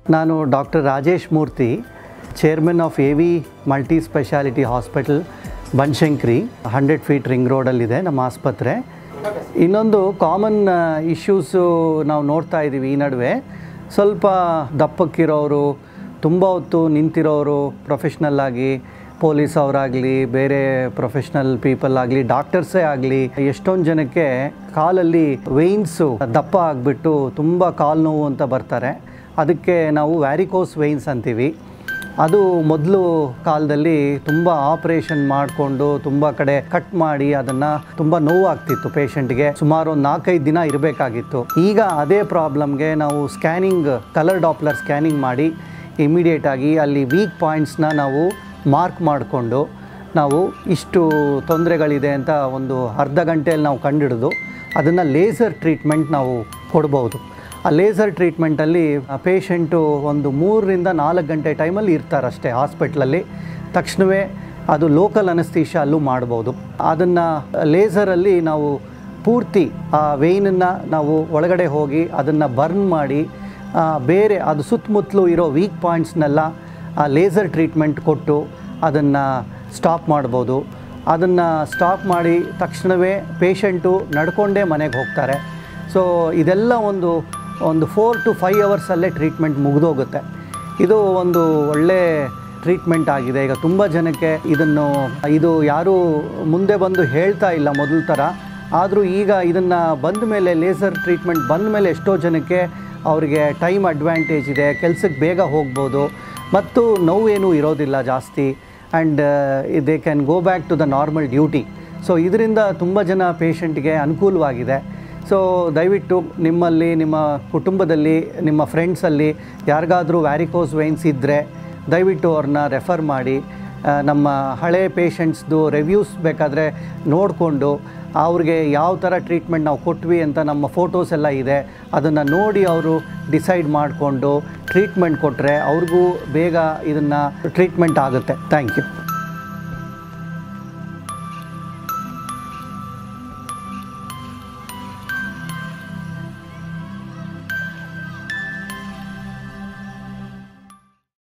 ನಾನು doctor Rajesh Murthy chairman of A V multi speciality hospital Banashankari hundred feet ring ರೋಡಲ್ಲಿದೆ ನಮ್ಮ ಆಸ್ಪತ್ರೆ ಇನ್ನೊಂದು ಕಾಮನ್ ಇಶ್ಯೂಸು ನಾವು ನೋಡ್ತಾ ಇದ್ದೀವಿ ಈ ನಡುವೆ ಸ್ವಲ್ಪ ದಪ್ಪಕ್ಕಿರೋರು ತುಂಬ ಹೊತ್ತು ನಿಂತಿರೋರು ಪ್ರೊಫೆಷ್ನಲ್ ಆಗಿ ಪೊಲೀಸ್ ಅವರಾಗಲಿ ಬೇರೆ ಪ್ರೊಫೆಷ್ನಲ್ ಪೀಪಲ್ ಆಗಲಿ ಡಾಕ್ಟರ್ಸೇ ಆಗಲಿ ಎಷ್ಟೊಂದು ಜನಕ್ಕೆ ಕಾಲಲ್ಲಿ ವೆಯ್ನ್ಸು ದಪ್ಪ ಆಗಿಬಿಟ್ಟು ತುಂಬ ಕಾಲು ನೋವು ಅಂತ ಬರ್ತಾರೆ ಅದಕ್ಕೆ ನಾವು ವ್ಯಾರಿಕೋಸ್ ವೆಯ್ನ್ಸ್ ಅಂತೀವಿ ಅದು ಮೊದಲು ಕಾಲದಲ್ಲಿ ತುಂಬ ಆಪ್ರೇಷನ್ ಮಾಡಿಕೊಂಡು ತುಂಬ ಕಡೆ ಕಟ್ ಮಾಡಿ ಅದನ್ನು ತುಂಬ ನೋವಾಗ್ತಿತ್ತು ಪೇಷಂಟ್ಗೆ ಸುಮಾರು ಒಂದು ನಾಲ್ಕೈದು ದಿನ ಇರಬೇಕಾಗಿತ್ತು ಈಗ ಅದೇ ಪ್ರಾಬ್ಲಮ್ಗೆ ನಾವು ಸ್ಕ್ಯಾನಿಂಗ್ ಕಲರ್ ಡಾಪ್ಲರ್ ಸ್ಕ್ಯಾನಿಂಗ್ ಮಾಡಿ ಇಮಿಡಿಯೇಟಾಗಿ ಅಲ್ಲಿ ವೀಕ್ ಪಾಯಿಂಟ್ಸ್ನ ನಾವು ಮಾರ್ಕ್ ಮಾಡಿಕೊಂಡು ನಾವು ಇಷ್ಟು ತೊಂದರೆಗಳಿದೆ ಅಂತ ಒಂದು ಅರ್ಧ ಗಂಟೆಯಲ್ಲಿ ನಾವು ಕಂಡಿಡಿದು ಅದನ್ನು ಲೇಸರ್ ಟ್ರೀಟ್ಮೆಂಟ್ ನಾವು ಕೊಡ್ಬೋದು ಆ ಲೇಸರ್ ಟ್ರೀಟ್ಮೆಂಟಲ್ಲಿ ಪೇಷಂಟು ಒಂದು ಮೂರರಿಂದ ನಾಲ್ಕು ಗಂಟೆ ಟೈಮಲ್ಲಿ ಇರ್ತಾರಷ್ಟೇ ಹಾಸ್ಪಿಟ್ಲಲ್ಲಿ ತಕ್ಷಣವೇ ಅದು ಲೋಕಲ್ ಅನಸ್ತೀಶ ಅಲ್ಲೂ ಮಾಡ್ಬೋದು ಅದನ್ನು ಲೇಸರಲ್ಲಿ ನಾವು ಪೂರ್ತಿ ಆ ವೆಯ್ನನ್ನು ನಾವು ಒಳಗಡೆ ಹೋಗಿ ಅದನ್ನು ಬರ್ನ್ ಮಾಡಿ ಆ, ಬೇರೆ ಅದು ಸುತ್ತಮುತ್ತಲೂ ಇರೋ ವೀಕ್ ಪಾಯಿಂಟ್ಸ್ನೆಲ್ಲ ಆ ಲೇಸರ್ ಟ್ರೀಟ್ಮೆಂಟ್ ಕೊಟ್ಟು ಅದನ್ನು ಸ್ಟಾಪ್ ಮಾಡ್ಬೋದು ಅದನ್ನು ಸ್ಟಾಪ್ ಮಾಡಿ ತಕ್ಷಣವೇ ಪೇಷಂಟು ನಡ್ಕೊಂಡೇ ಮನೆಗೆ ಹೋಗ್ತಾರೆ ಸೊ ಇದೆಲ್ಲ ಒಂದು ಒಂದು ಫೋರ್ ಟು ಫೈವ್ ಅವರ್ಸಲ್ಲೇ ಟ್ರೀಟ್ಮೆಂಟ್ ಮುಗಿದೋಗುತ್ತೆ ಇದು ಒಂದು ಒಳ್ಳೆ ಟ್ರೀಟ್ಮೆಂಟ್ ಆಗಿದೆ ಈಗ ತುಂಬ ಜನಕ್ಕೆ ಇದನ್ನು ಇದು ಯಾರೂ ಮುಂದೆ ಬಂದು ಹೇಳ್ತಾ ಇಲ್ಲ ಮೊದಲ ಥರ ಆದರೂ ಈಗ ಇದನ್ನು ಬಂದ ಮೇಲೆ ಲೇಸರ್ ಟ್ರೀಟ್ಮೆಂಟ್ ಬಂದ ಮೇಲೆ ಎಷ್ಟೋ ಜನಕ್ಕೆ ಅವರಿಗೆ ಟೈಮ್ ಅಡ್ವಾಂಟೇಜ್ ಇದೆ ಕೆಲಸಕ್ಕೆ ಬೇಗ ಹೋಗ್ಬೋದು ಮತ್ತು ನೋವೇನೂ ಇರೋದಿಲ್ಲ ಜಾಸ್ತಿ and they can go back to the normal duty so ಇದರಿಂದ ತುಂಬ ಜನ ಪೇಷಂಟ್ಗೆ ಅನುಕೂಲವಾಗಿದೆ ಸೊ ದಯವಿಟ್ಟು ನಿಮ್ಮಲ್ಲಿ ನಿಮ್ಮ ಕುಟುಂಬದಲ್ಲಿ ನಿಮ್ಮ ಫ್ರೆಂಡ್ಸಲ್ಲಿ ಯಾರಿಗಾದರೂ ವ್ಯಾರಿಕೋಸ್ ವೈನ್ಸ್ ಇದ್ದರೆ ದಯವಿಟ್ಟು ಅವ್ರನ್ನ ರೆಫರ್ ಮಾಡಿ ಆ, ನಮ್ಮ ಹಳೆ ಪೇಷಂಟ್ಸ್ದು ರಿವ್ಯೂಸ್ ಬೇಕಾದರೆ ನೋಡಿಕೊಂಡು ಅವ್ರಿಗೆ ಯಾವ ಥರ ಟ್ರೀಟ್ಮೆಂಟ್ ನಾವು ಕೊಟ್ವಿ ಅಂತ ನಮ್ಮ ಫೋಟೋಸ್ ಎಲ್ಲ ಇದೆ ಅದನ್ನು ನೋಡಿ ಅವರು ಡಿಸೈಡ್ ಮಾಡಿಕೊಂಡು ಟ್ರೀಟ್ಮೆಂಟ್ ಕೊಟ್ಟರೆ ಅವ್ರಿಗೂ ಬೇಗ ಇದನ್ನು ಟ್ರೀಟ್ಮೆಂಟ್ ಆಗುತ್ತೆ ಥ್ಯಾಂಕ್ ಯು